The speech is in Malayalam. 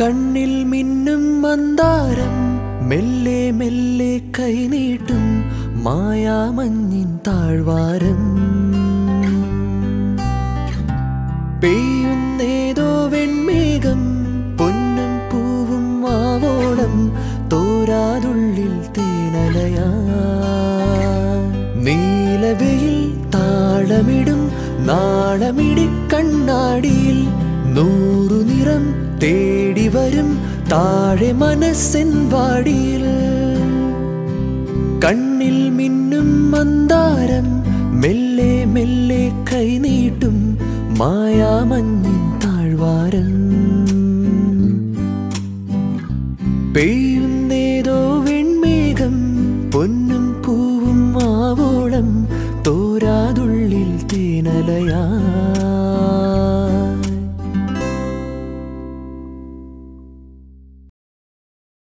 കണ്ണിൽ മിന്നും മന്ദാരം മെല്ലെ മെല്ലെ കൈനീട്ടും മായാമഞ്ഞിൻ താഴ്വാരം പെയ്യുന്നേതോ വെൺമേഘം പൊന്നും പൂവും മാവോളം തോരാതുള്ളിൽ തേനലയാ നീലവെയിൽ താളമിടും നാളമിടി കണ്ണാടിയിൽ നൂറു നിറം തേടി വരും താഴെ മനസ്സിൻ വാടിയിൽ കണ്ണിൽ മിന്നും മന്ദാരം മെല്ലെ മെല്ലെ കൈനീട്ടും മായാമഞ്ഞിൻ താഴ്വാരം പെയ്യുന്നേതോ വെൺമേഘം പൊന്നും പൂവും മാവോളം തോരാതുള്ളിൽ തേനലയാ